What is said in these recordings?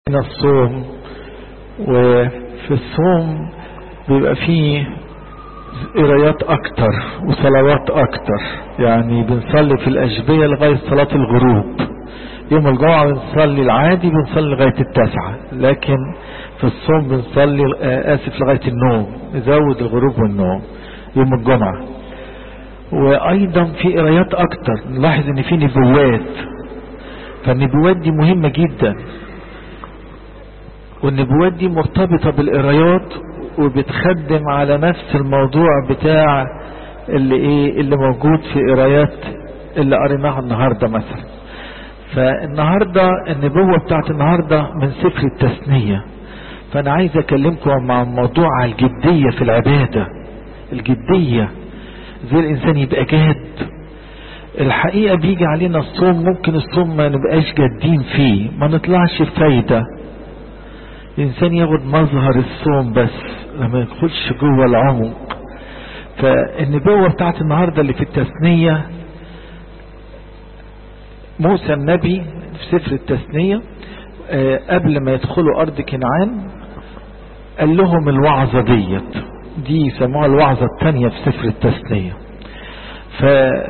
من الصوم وفي الصوم بيبقى فيه قرايات اكتر وصلوات اكتر يعني بنصلي في الاشبية لغاية صلاة الغروب يوم الجمعة بنصلي العادي بنصلي لغاية التاسعة لكن في الصوم بنصلي اسف لغاية النوم نزود الغروب والنوم يوم الجمعة وايضا في قرايات اكتر نلاحظ ان في نبوات فالنبوات دي مهمة جدا والنبوات دي مرتبطة بالقرايات وبتخدم على نفس الموضوع بتاع اللي ايه اللي موجود في قرايات اللي قريناها النهاردة مثلا فالنهاردة النبوة بتاعت النهاردة من سفر التثنية فانا عايز اكلمكم مع موضوع على الجدية في العبادة الجدية زي الانسان يبقى جاد الحقيقة بيجي علينا الصوم ممكن الصوم ما نبقاش جادين فيه ما نطلعش فايدة الانسان ياخد مظهر الصوم بس لما يدخلش جوه العمق فالنبوة بتاعت النهاردة اللي في التثنية موسى النبي في سفر التثنية قبل ما يدخلوا ارض كنعان قال لهم الوعظة ديت دي يسموها الوعظة الثانية في سفر التثنية ف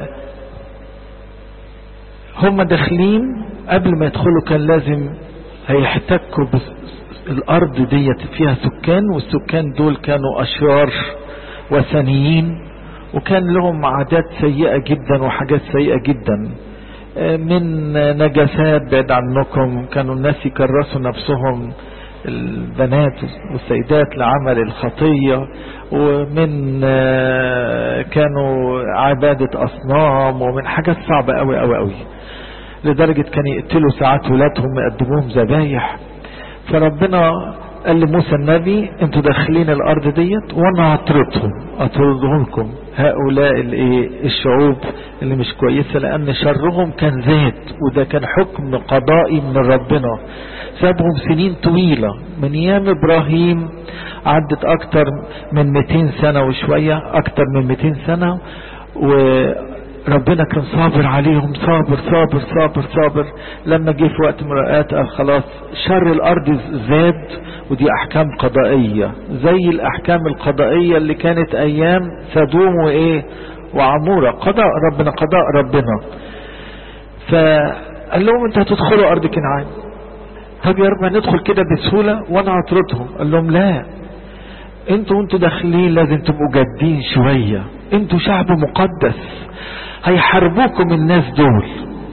هم داخلين قبل ما يدخلوا كان لازم هيحتكوا الارض ديت فيها سكان والسكان دول كانوا اشرار وثنيين وكان لهم عادات سيئة جدا وحاجات سيئة جدا من نجاسات بعد عنكم كانوا الناس يكرسوا نفسهم البنات والسيدات لعمل الخطية ومن كانوا عبادة أصنام ومن حاجات صعبة أوي أوي أوي لدرجة كان يقتلوا ساعات ولادهم يقدموهم ذبايح فربنا قال لموسى النبي انتوا داخلين الارض ديت وانا هطردهم اطردهم لكم هؤلاء الايه الشعوب اللي مش كويسه لان شرهم كان زاد وده كان حكم قضائي من ربنا سابهم سنين طويله من ايام ابراهيم عدت اكتر من 200 سنه وشويه اكتر من 200 سنه و ربنا كان صابر عليهم صابر صابر صابر صابر لما جه في وقت مرآت قال خلاص شر الارض زاد ودي احكام قضائية زي الاحكام القضائية اللي كانت ايام سدوم وايه وعمورة قضاء ربنا قضاء ربنا فقال لهم انت هتدخلوا ارض كنعان طب يا رب ندخل كده بسهولة وانا هطردهم قال لهم لا انتوا وانتوا داخلين لازم تبقوا جادين شوية انتوا شعب مقدس هيحاربوكم الناس دول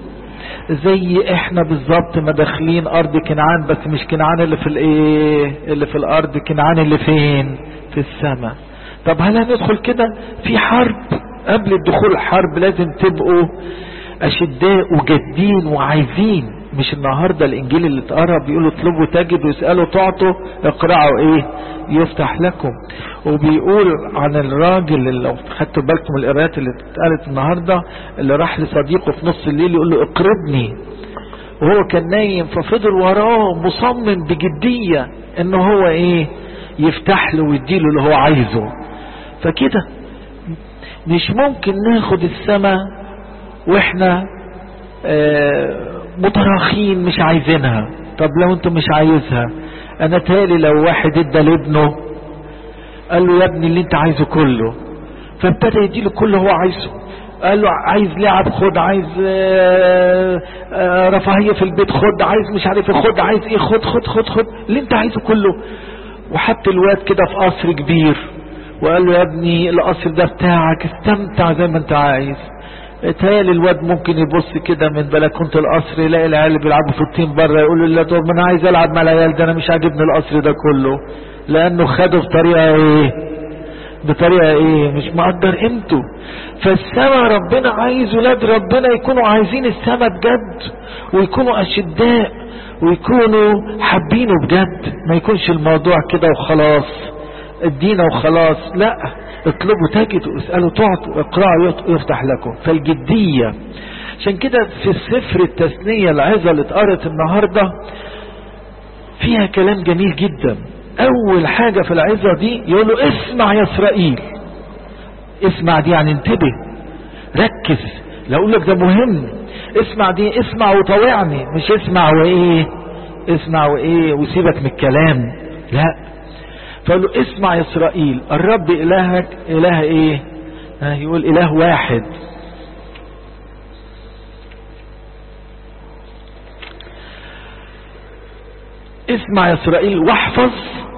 زي احنا بالظبط ما داخلين ارض كنعان بس مش كنعان اللي في الايه اللي في الارض كنعان اللي فين في السماء طب هل هندخل كده في حرب قبل الدخول الحرب لازم تبقوا اشداء وجادين وعايزين مش النهارده الانجيل اللي اتقرا بيقولوا اطلبوا تجدوا اسالوا تعطوا اقرعوا ايه يفتح لكم وبيقول عن الراجل اللي لو خدتوا بالكم القراءات اللي اتقالت النهارده اللي راح لصديقه في نص الليل يقول له اقربني وهو كان نايم ففضل وراه مصمم بجديه ان هو ايه يفتح له ويديله اللي هو عايزه فكده مش ممكن ناخد السماء واحنا آه متراخين مش عايزينها طب لو انتم مش عايزها انا تالي لو واحد ادى لابنه قال له يا ابني اللي انت عايزه كله فابتدى يديله كل هو عايزه قال له عايز لعب خد عايز آآ آآ رفاهيه في البيت خد عايز مش عارف خد عايز ايه خد خد خد خد اللي انت عايزه كله وحط الواد كده في قصر كبير وقال له يا ابني القصر ده بتاعك استمتع زي ما انت عايز تهيألي الواد ممكن يبص كده من بلكونة القصر يلاقي العيال اللي بيلعبوا في الطين بره يقول له لا طب ما انا عايز العب مع العيال ده انا مش عاجبني القصر ده كله لانه خده بطريقه ايه بطريقه ايه مش مقدر قيمته فالسما ربنا عايز ولاد ربنا يكونوا عايزين السما بجد ويكونوا اشداء ويكونوا حابينه بجد ما يكونش الموضوع كده وخلاص ادينا وخلاص لا اطلبوا تجدوا اسألوا تعطوا اقرأوا يفتح لكم فالجدية عشان كده في السفر التثنية العظة اللي اتقرت النهاردة فيها كلام جميل جدا اول حاجة في العظة دي يقولوا اسمع يا اسرائيل اسمع دي يعني انتبه ركز لو اقول لك ده مهم اسمع دي اسمع وطوعني مش اسمع وايه اسمع وايه وسيبك من الكلام لا فقال له اسمع يا اسرائيل الرب الهك اله ايه ها يقول اله واحد اسمع يا اسرائيل واحفظ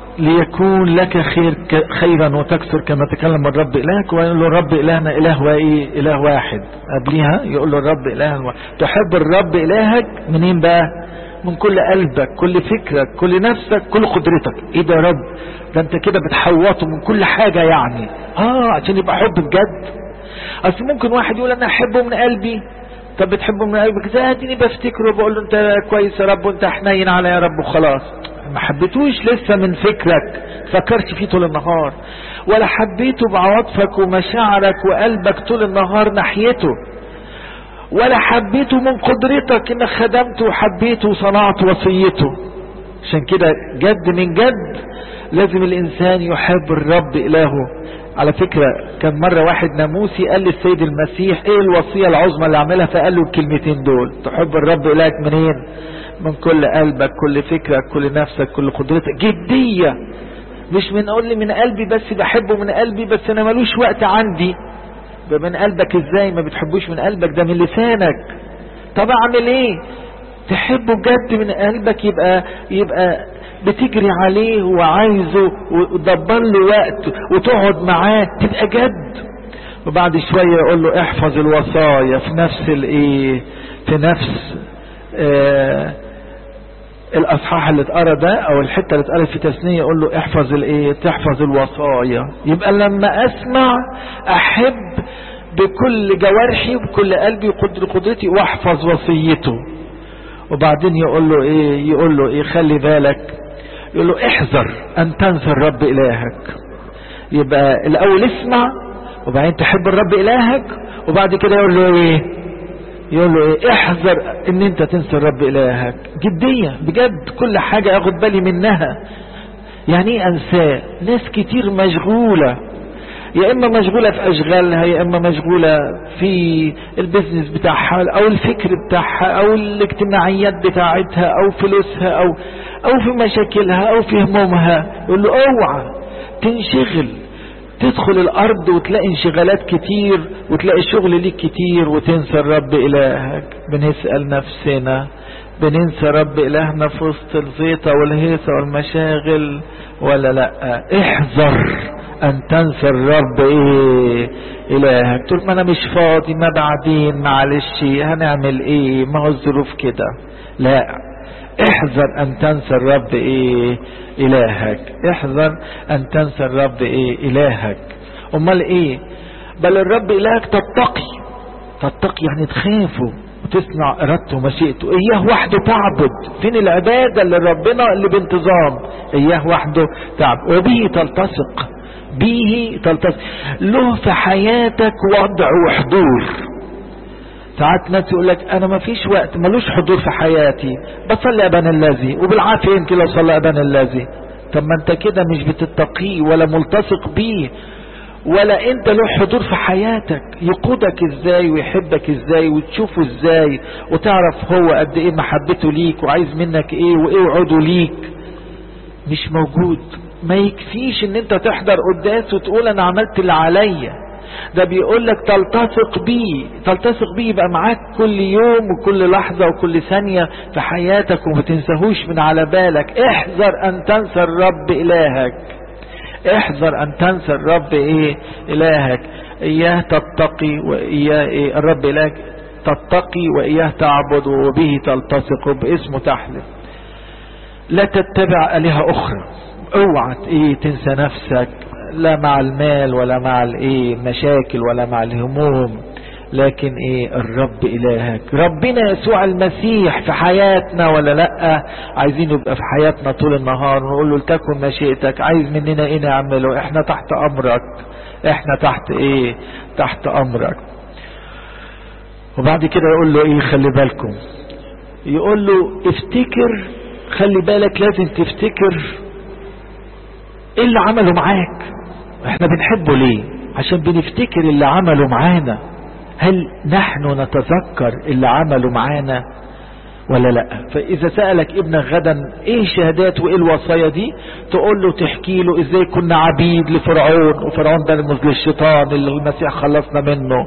ليكون لك خير خيرا وتكثر كما تكلم الرب إلهك ويقول له الرب إلهنا إله وإيه إله واحد قبليها يقول له الرب إله واحد تحب الرب إلهك منين بقى من كل قلبك كل فكرك كل نفسك كل قدرتك ايه ده يا رب ده انت كده بتحوطه من كل حاجة يعني اه عشان يبقى حب بجد اصل ممكن واحد يقول انا احبه من قلبي طب بتحبه من قلبك ازاي اديني بفتكره بقول له انت كويس يا رب وانت حنين على يا رب وخلاص ما حبيتوش لسه من فكرك فكرت فيه طول النهار ولا حبيته بعواطفك ومشاعرك وقلبك طول النهار ناحيته ولا حبيته من قدرتك انك خدمته وحبيته وصنعت وصيته عشان كده جد من جد لازم الانسان يحب الرب الهه على فكرة كان مرة واحد ناموسي قال للسيد المسيح ايه الوصية العظمى اللي عملها فقال له الكلمتين دول تحب الرب الهك منين من كل قلبك كل فكرك كل نفسك كل قدرتك جدية مش من اقول لي من قلبي بس بحبه من قلبي بس انا ملوش وقت عندي من قلبك ازاي ما بتحبوش من قلبك ده من لسانك طب اعمل ايه تحبه بجد من قلبك يبقى يبقى بتجري عليه وعايزه وتدبر له وقت وتقعد معاه تبقى جد وبعد شوية يقول له احفظ الوصايا في نفس الايه في نفس آه الاصحاح اللي اتقرا ده او الحته اللي اتقرا في تثنيه يقول له احفظ الايه تحفظ الوصايا يبقى لما اسمع احب بكل جوارحي وبكل قلبي وقدر قدرتي واحفظ وصيته وبعدين يقول له ايه يقول له ايه خلي بالك يقول له احذر ان تنسى الرب الهك يبقى الاول اسمع وبعدين تحب الرب الهك وبعد كده يقول له ايه يقول له ايه احذر ان انت تنسى الرب الهك جدية بجد كل حاجة اخد بالي منها يعني ايه انساه ناس كتير مشغولة يا اما مشغولة في اشغالها يا اما مشغولة في البيزنس بتاعها او الفكر بتاعها او الاجتماعيات بتاعتها او فلوسها او او في مشاكلها او في همومها يقول له اوعى تنشغل تدخل الارض وتلاقي انشغالات كتير وتلاقي شغل ليك كتير وتنسى الرب الهك بنسأل نفسنا بننسى رب الهنا في وسط الزيطة والهيصة والمشاغل ولا لا احذر ان تنسى الرب ايه الهك تقول ما انا مش فاضي ما بعدين معلش هنعمل ايه ما هو الظروف كده لا احذر ان تنسى الرب ايه الهك احذر ان تنسى الرب ايه الهك امال ايه بل الرب الهك تتقي تتقي يعني تخافه وتسمع ارادته ومشيئته اياه وحده تعبد فين العبادة اللي ربنا اللي بانتظام اياه وحده تعبد وبه تلتصق به تلتصق له في حياتك وضع وحضور ساعات ناس يقول لك انا ما فيش وقت ملوش حضور في حياتي بصلي ابان الذي وبالعافيه يمكن لو صلى ابان الذي طب ما انت كده مش بتتقيه ولا ملتصق بيه ولا انت له حضور في حياتك يقودك ازاي ويحبك ازاي وتشوفه ازاي وتعرف هو قد ايه محبته ليك وعايز منك ايه وايه وعوده ليك مش موجود ما يكفيش ان انت تحضر قداس وتقول انا عملت اللي عليا ده بيقول لك تلتصق بيه تلتصق بيه يبقى معاك كل يوم وكل لحظة وكل ثانية في حياتك وما تنساهوش من على بالك احذر ان تنسى الرب الهك احذر ان تنسى الرب ايه الهك اياه تتقي واياه ايه الرب الهك تتقي واياه تعبد وبه تلتصق وباسمه تحلف لا تتبع الهه اخرى اوعى ايه تنسى نفسك لا مع المال ولا مع الايه المشاكل ولا مع الهموم لكن ايه الرب الهك ربنا يسوع المسيح في حياتنا ولا لا عايزين يبقى في حياتنا طول النهار ونقول له لتكن مشيئتك عايز مننا ايه نعمله احنا تحت امرك احنا تحت ايه تحت امرك وبعد كده يقول له ايه خلي بالكم يقول له افتكر خلي بالك لازم تفتكر ايه اللي عمله معاك احنا بنحبه ليه عشان بنفتكر اللي عمله معانا هل نحن نتذكر اللي عمله معانا ولا لا فاذا سألك ابنك غدا ايه الشهادات وايه الوصايا دي تقول له تحكي له ازاي كنا عبيد لفرعون وفرعون ده رمز للشيطان اللي المسيح خلصنا منه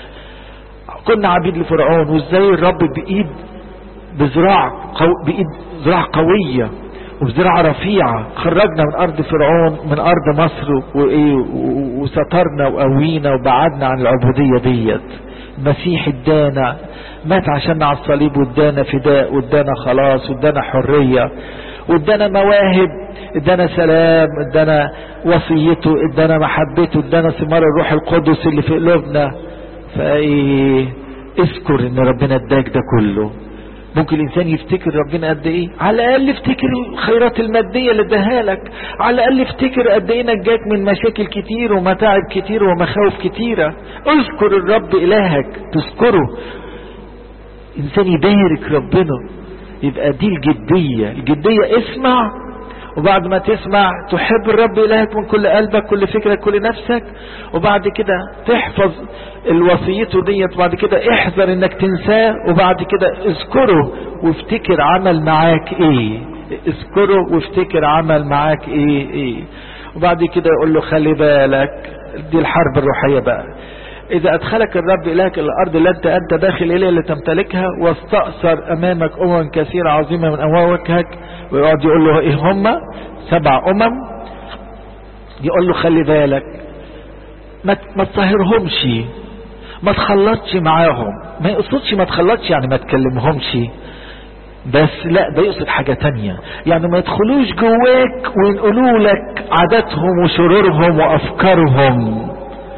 كنا عبيد لفرعون وازاي الرب بايد بذراع قو... بايد ذراع قويه وبذراع رفيعة خرجنا من أرض فرعون من أرض مصر وإيه وسترنا وقوينا وبعدنا عن العبودية ديت المسيح ادانا مات عشان على الصليب وادانا فداء وادانا خلاص وادانا حرية وادانا مواهب ادانا سلام ادانا وصيته ادانا محبته ادانا ثمار الروح القدس اللي في قلوبنا فايه اذكر ان ربنا اداك ده كله ممكن الانسان يفتكر ربنا قد ايه على الاقل افتكر الخيرات الماديه اللي اداها لك على الاقل افتكر قد ايه نجاك من مشاكل كتير ومتاعب كتير ومخاوف كتيره اذكر الرب الهك تذكره انسان يبارك ربنا يبقى دي الجديه الجديه اسمع وبعد ما تسمع تحب الرب إلهك من كل قلبك كل فكرك كل نفسك وبعد كده تحفظ الوصيته ديت وبعد كده احذر انك تنساه وبعد كده اذكره وافتكر عمل معاك ايه اذكره وافتكر عمل معاك ايه ايه وبعد كده يقول له خلي بالك دي الحرب الروحية بقى إذا أدخلك الرب إلهك الأرض اللي أنت أنت داخل إليها اللي تمتلكها واستأثر أمامك أمم كثيرة عظيمة من أمواكك ويقعد يقول له إيه هم سبع أمم يقول له خلي بالك ما ما تطهرهمش ما تخلطش معاهم ما يقصدش ما تخلطش يعني ما تكلمهمش بس لا ده يقصد حاجة تانية يعني ما يدخلوش جواك وينقلوا لك عاداتهم وشرورهم وأفكارهم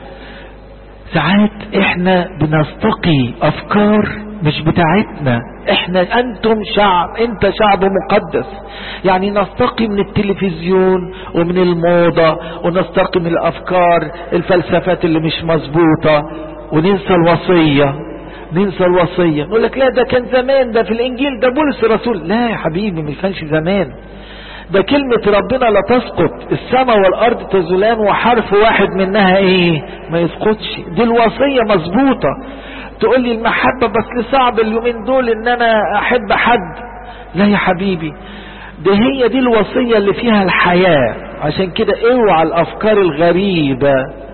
ساعات احنا بنستقي افكار مش بتاعتنا احنا انتم شعب انت شعب مقدس يعني نستقي من التلفزيون ومن الموضة ونستقي من الافكار الفلسفات اللي مش مظبوطة وننسى الوصية ننسى الوصية نقول لك لا ده كان زمان ده في الانجيل ده بولس الرسول لا يا حبيبي ما كانش زمان ده كلمة ربنا لا تسقط السماء والأرض تزولان وحرف واحد منها ايه ما يسقطش دي الوصية مظبوطة تقول لي المحبة بس صعب اليومين دول ان انا احب حد لا يا حبيبي ده هي دي الوصية اللي فيها الحياة عشان كده اوعى الافكار الغريبة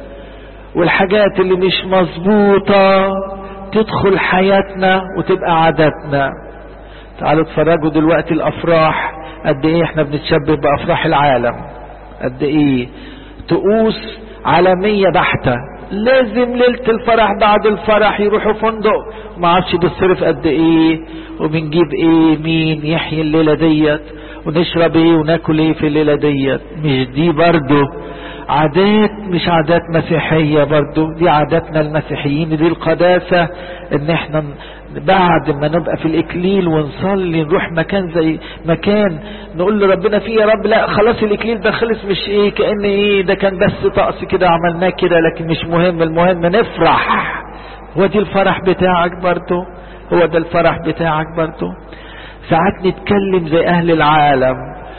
والحاجات اللي مش مظبوطة تدخل حياتنا وتبقى عاداتنا تعالوا اتفرجوا دلوقتي الافراح قد ايه احنا بنتشبه بافراح العالم قد ايه طقوس عالمية بحتة لازم ليلة الفرح بعد الفرح يروحوا فندق ما عرفش بيصرف قد ايه وبنجيب ايه مين يحيي الليلة ديت ونشرب ايه وناكل ايه في الليلة ديت مش دي برضو عادات مش عادات مسيحية برضو دي عاداتنا المسيحيين دي القداسة ان احنا بعد ما نبقى في الاكليل ونصلي نروح مكان زي مكان نقول لربنا فيه يا رب لا خلاص الاكليل ده خلص مش ايه كأن ايه ده كان بس طقس كده عملناه كده لكن مش مهم المهم نفرح هو دي الفرح بتاعك برضو هو ده الفرح بتاعك برضو ساعات نتكلم زي اهل العالم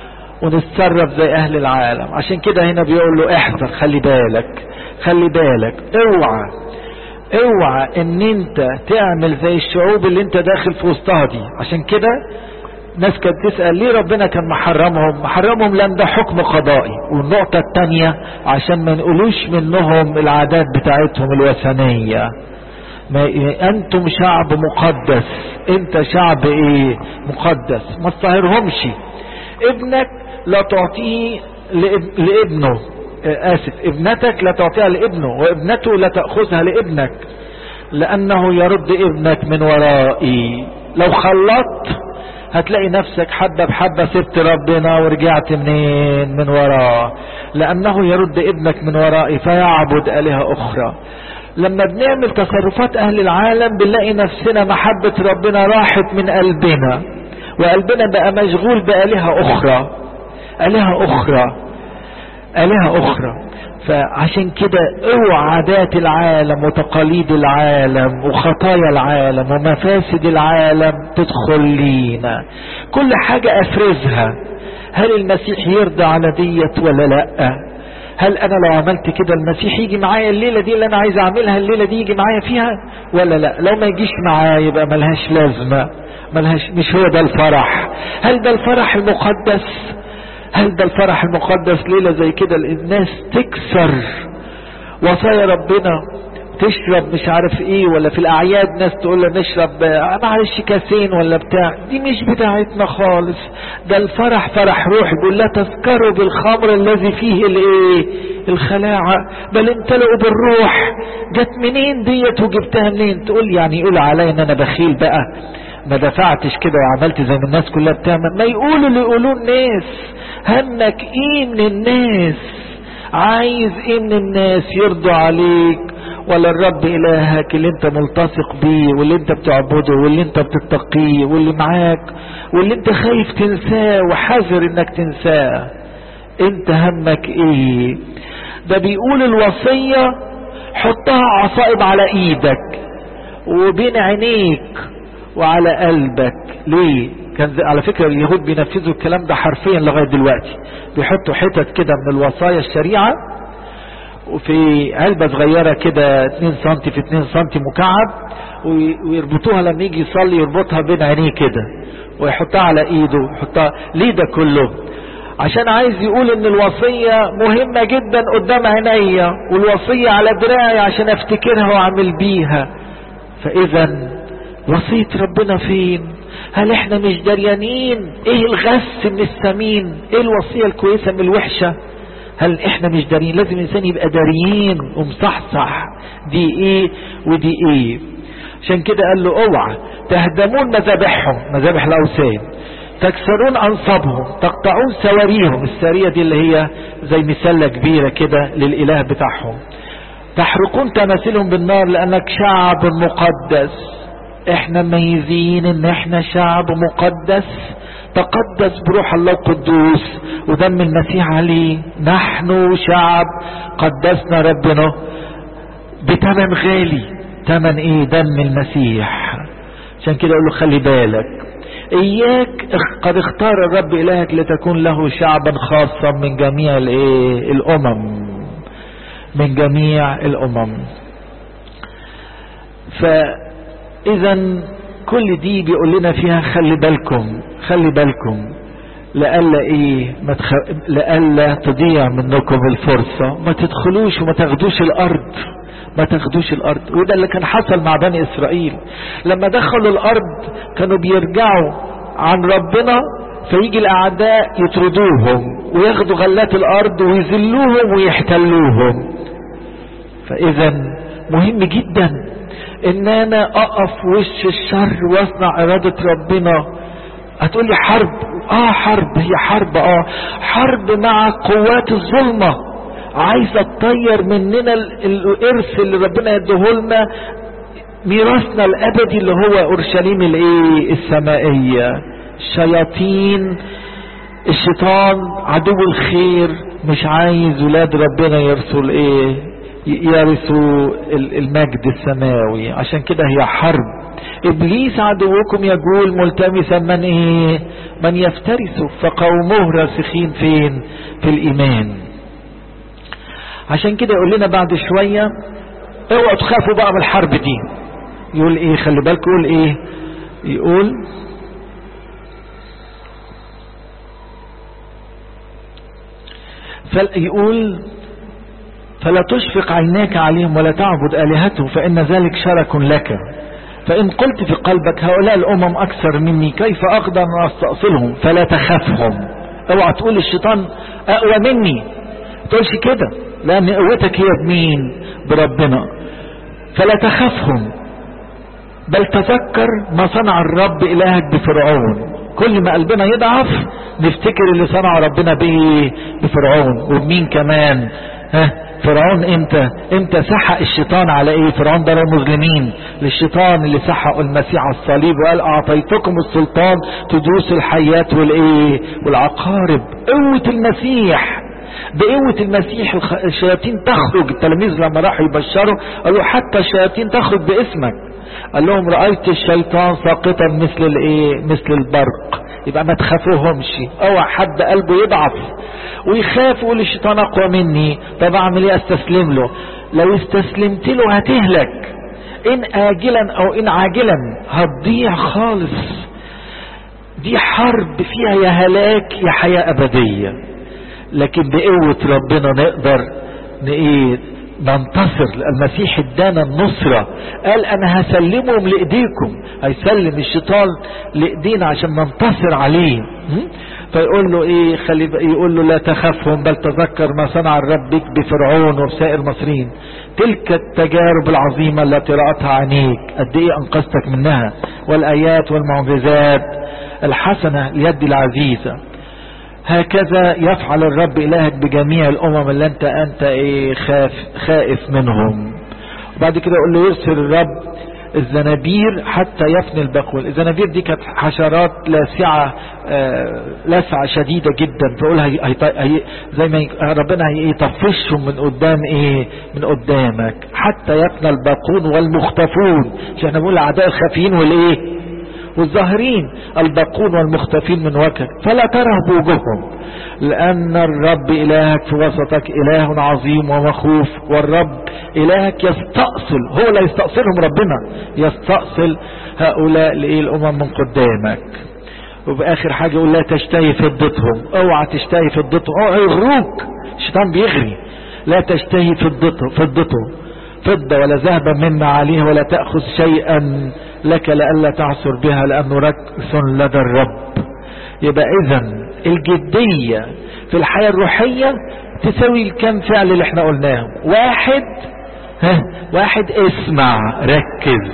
ونتصرف زي اهل العالم عشان كده هنا بيقول له احذر خلي بالك خلي بالك اوعى اوعى ان انت تعمل زي الشعوب اللي انت داخل في وسطها دي عشان كده ناس كانت تسأل ليه ربنا كان محرمهم محرمهم لان ده حكم قضائي والنقطة التانية عشان ما نقولوش منهم العادات بتاعتهم الوثنية ما انتم شعب مقدس انت شعب ايه مقدس ما تطهرهمش ابنك لا تعطيه لابنه آسف ابنتك لا تعطيها لابنه وابنته لا تأخذها لابنك لأنه يرد ابنك من ورائي لو خلطت هتلاقي نفسك حبة بحبة سبت ربنا ورجعت منين من وراه لأنه يرد ابنك من ورائي فيعبد آلهة أخرى لما بنعمل تصرفات أهل العالم بنلاقي نفسنا محبة ربنا راحت من قلبنا وقلبنا بقى مشغول بآلهة أخرى آلهة أخرى آلهة أخرى فعشان كده اوعى عادات العالم وتقاليد العالم وخطايا العالم ومفاسد العالم تدخل لينا كل حاجة افرزها هل المسيح يرضى على ديت ولا لا هل انا لو عملت كده المسيح يجي معايا الليلة دي اللي انا عايز اعملها الليلة دي يجي معايا فيها ولا لا لو ما يجيش معايا يبقى ملهاش لازمة ملهاش مش هو ده الفرح هل ده الفرح المقدس هل ده الفرح المقدس ليلة زي كده الناس تكسر وصايا ربنا تشرب مش عارف ايه ولا في الاعياد ناس تقول له نشرب معلش كاسين ولا بتاع دي مش بتاعتنا خالص ده الفرح فرح روح بيقول لا تذكروا بالخمر الذي فيه الايه الخلاعة بل امتلئوا بالروح جت منين ديت وجبتها منين تقول يعني يقول عليا ان انا بخيل بقى ما دفعتش كده وعملت زي ما الناس كلها بتعمل ما يقولوا اللي يقولوه الناس همك ايه من الناس عايز ايه من الناس يرضوا عليك ولا الرب الهك اللي انت ملتصق بيه واللي انت بتعبده واللي انت بتتقيه واللي معاك واللي انت خايف تنساه وحذر انك تنساه انت همك ايه ده بيقول الوصية حطها عصائب على ايدك وبين عينيك وعلى قلبك ليه كان على فكرة اليهود بينفذوا الكلام ده حرفيا لغاية دلوقتي بيحطوا حتت كده من الوصايا الشريعة وفي علبة صغيرة كده 2 سم في 2 سم مكعب ويربطوها لما يجي يصلي يربطها بين عينيه كده ويحطها على ايده يحطها ليه ده كله عشان عايز يقول ان الوصية مهمة جدا قدام عينيا والوصية على دراعي عشان افتكرها واعمل بيها فاذا وصية ربنا فين هل احنا مش دريانين ايه الغس من السمين ايه الوصية الكويسة من الوحشة هل احنا مش دارين لازم الانسان يبقى داريين ومصحصح دي ايه ودي ايه عشان كده قال له اوعى تهدمون مذابحهم مذابح الاوثان تكسرون انصابهم تقطعون سواريهم السارية دي اللي هي زي مسلة كبيرة كده للاله بتاعهم تحرقون تماثيلهم بالنار لانك شعب مقدس احنا مميزين ان احنا شعب مقدس تقدس بروح الله القدوس ودم المسيح عليه نحن شعب قدسنا ربنا بتمن غالي تمن ايه دم المسيح عشان كده اقول له خلي بالك اياك قد اختار الرب الهك لتكون له شعبا خاصا من جميع الايه الامم من جميع الامم فاذا كل دي بيقول لنا فيها خلي بالكم خلي بالكم لألا ايه ما تخ... لألا تضيع منكم الفرصة ما تدخلوش وما تاخدوش الارض ما تاخدوش الارض وده اللي كان حصل مع بني اسرائيل لما دخلوا الارض كانوا بيرجعوا عن ربنا فيجي الاعداء يطردوهم وياخدوا غلات الارض ويذلوهم ويحتلوهم فاذا مهم جدا ان انا اقف وش الشر واصنع ارادة ربنا هتقولي حرب اه حرب هي حرب اه حرب مع قوات الظلمة عايزة تطير مننا الارث اللي ربنا يديهولنا ميراثنا الابدي اللي هو اورشليم الايه السمائية الشياطين الشيطان عدو الخير مش عايز ولاد ربنا يرثوا الايه يرثوا المجد السماوي عشان كده هي حرب ابليس عدوكم يقول ملتمسا من ايه من يفترسه فقومه راسخين فين في الايمان عشان كده يقول لنا بعد شوية اوعوا تخافوا بقى من الحرب دي يقول ايه خلي بالكم يقول ايه يقول فيقول فلا تشفق عيناك عليهم ولا تعبد آلهتهم فإن ذلك شرك لك فإن قلت في قلبك هؤلاء الأمم أكثر مني كيف أقدر أن أستأصلهم فلا تخافهم اوعى تقول الشيطان أقوى مني تقولش كده لأن قوتك هي بمين بربنا فلا تخافهم بل تذكر ما صنع الرب إلهك بفرعون كل ما قلبنا يضعف نفتكر اللي صنع ربنا بايه بفرعون وبمين كمان ها فرعون امتى امتى سحق الشيطان على ايه فرعون ده المظلمين للشيطان اللي سحقوا المسيح على الصليب وقال اعطيتكم السلطان تدوس الحيات والايه والعقارب قوة المسيح بقوة المسيح الشياطين تخرج التلاميذ لما راحوا يبشروا قالوا حتى الشياطين تخرج باسمك قال لهم رأيت الشيطان ساقطا مثل الايه مثل البرق يبقى ما تخافوهمش اوعى حد قلبه يضعف ويخاف يقول الشيطان اقوى مني طب اعمل ايه استسلم له لو استسلمت له هتهلك ان اجلا او ان عاجلا هتضيع خالص دي حرب فيها يا هلاك يا حياة ابدية لكن بقوة ربنا نقدر ايه ننتصر المسيح ادانا النصرة قال انا هسلمهم لايديكم هيسلم الشيطان لايدينا عشان ننتصر عليه فيقول له ايه خلي يقول له لا تخافهم بل تذكر ما صنع الرب بك بفرعون وبسائر المصريين تلك التجارب العظيمة التي رأتها عينيك قد ايه انقذتك منها والايات والمعجزات الحسنة اليد العزيزة هكذا يفعل الرب إلهك بجميع الأمم اللي أنت أنت إيه خاف خائف منهم وبعد كده يقول له يرسل الرب الزنابير حتى يفني البقول الزنابير دي كانت حشرات لاسعة آه لسعة شديدة جدا فقول هي هي زي ما ربنا يطفشهم من قدام ايه من قدامك حتى يفنى الباقون والمختفون عشان احنا بنقول الاعداء الخافيين والايه والظاهرين الباقون والمختفين من وجهك فلا ترهب وجوههم لأن الرب إلهك في وسطك إله عظيم ومخوف والرب إلهك يستأصل هو لا يستأصلهم ربنا يستأصل هؤلاء لإيه الأمم من قدامك وبآخر حاجة يقول لا تشتهي فضتهم اوعى تشتهي فضتهم اوعى يغروك الشيطان بيغري لا تشتهي فضته فضته فضة ولا ذهبا مما عليها ولا تأخذ شيئا لك لألا تعثر بها لأنه ركس لدى الرب يبقى إذا الجدية في الحياة الروحية تساوي الكم فعل اللي احنا قلناهم واحد ها واحد اسمع ركز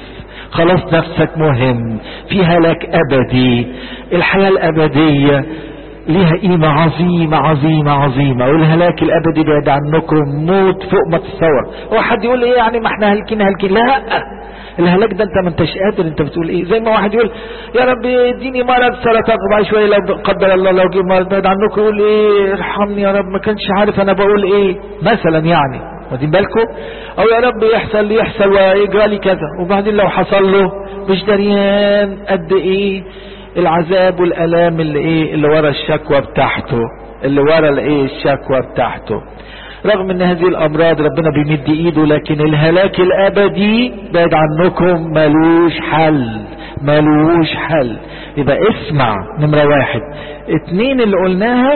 خلاص نفسك مهم في هلاك أبدي الحياة الأبدية ليها قيمة عظيمة عظيمة عظيمة والهلاك الأبدي بعد عنكم موت فوق ما تتصور هو حد يقول ايه يعني ما احنا هلكين هلكين لا الهلاك ده انت ما انتش قادر انت بتقول ايه زي ما واحد يقول يا رب اديني مرض سرطان وبعد شويه لو قدر الله لو جه مرض بعد عنكم يقول ايه ارحمني يا رب ما كانش عارف انا بقول ايه مثلا يعني واخدين بالكم او يا رب يحصل لي يحصل ويجرى لي كذا وبعدين لو حصل له مش دريان قد ايه العذاب والالام اللي ايه اللي ورا الشكوى بتاعته اللي ورا الايه الشكوى بتاعته رغم ان هذه الامراض ربنا بيمد ايده لكن الهلاك الابدي بعد عنكم ملوش حل ملوش حل يبقى اسمع نمرة واحد اتنين اللي قلناها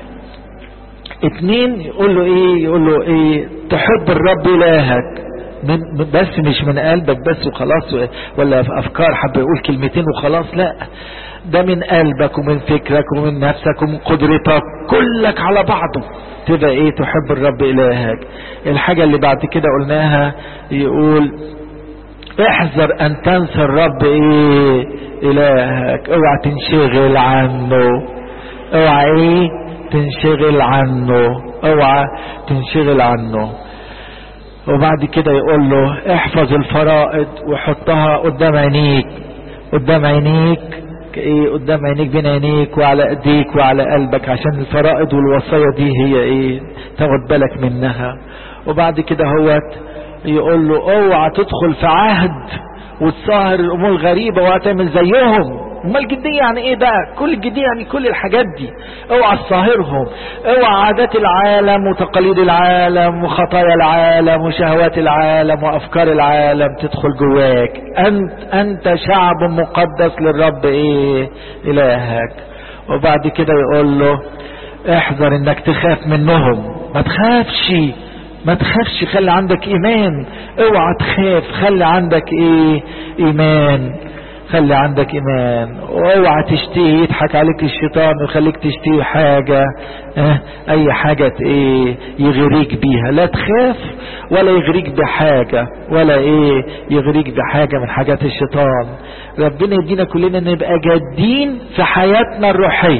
اتنين يقول له ايه يقول له ايه تحب الرب الهك من بس مش من قلبك بس وخلاص ولا في افكار حب يقول كلمتين وخلاص لا ده من قلبك ومن فكرك ومن نفسك ومن قدرتك كلك على بعضه تبقى ايه تحب الرب الهك الحاجة اللي بعد كده قلناها يقول احذر ان تنسى الرب ايه الهك اوعى تنشغل عنه اوعى ايه تنشغل عنه اوعى تنشغل عنه وبعد كده يقول له احفظ الفرائض وحطها قدام عينيك قدام عينيك ايه قدام عينيك بين عينيك وعلى ايديك وعلى قلبك عشان الفرائض والوصايا دي هي ايه تاخد بالك منها وبعد كده هو يقول له اوعى تدخل في عهد وتسهر الامور الغريبه وهتعمل زيهم امال الجديه يعني ايه بقى كل الجديه يعني كل الحاجات دي اوعى تصاهرهم اوعى عادات العالم وتقاليد العالم وخطايا العالم وشهوات العالم وافكار العالم تدخل جواك انت انت شعب مقدس للرب ايه الهك وبعد كده يقول له احذر انك تخاف منهم ما تخافش ما تخافش خلي عندك ايمان اوعى تخاف خلي عندك ايه ايمان خلي عندك ايمان واوعى تشتهي يضحك عليك الشيطان ويخليك تشتهي حاجة اه اي حاجة ايه يغريك بيها لا تخاف ولا يغريك بحاجة ولا ايه يغريك بحاجة من حاجات الشيطان ربنا يدينا كلنا نبقى جادين في حياتنا الروحية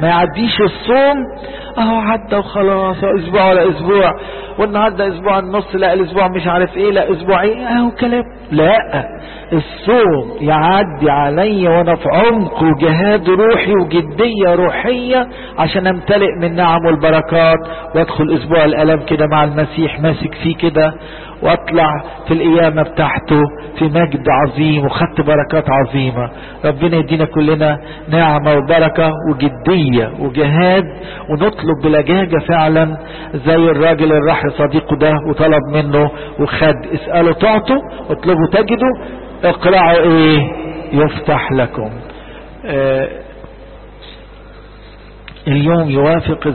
ما يعديش الصوم اهو عدى وخلاص اسبوع ولا اسبوع والنهارده اسبوع النص لا الاسبوع مش عارف ايه لا اسبوعين اهو كلام لا الصوم يعدي علي وانا في عمق وجهاد روحي وجدية روحية عشان امتلئ من نعم والبركات وادخل اسبوع الالم كده مع المسيح ماسك فيه كده واطلع في القيامة بتاعته في مجد عظيم وخدت بركات عظيمة ربنا يدينا كلنا نعمة وبركة وجدية وجهاد ونطلب بلجاجة فعلا زي الراجل اللي راح لصديقه ده وطلب منه وخد اسأله تعطوا اطلبوا تجدوا اقرأوا ايه يفتح لكم آه اليوم يوافق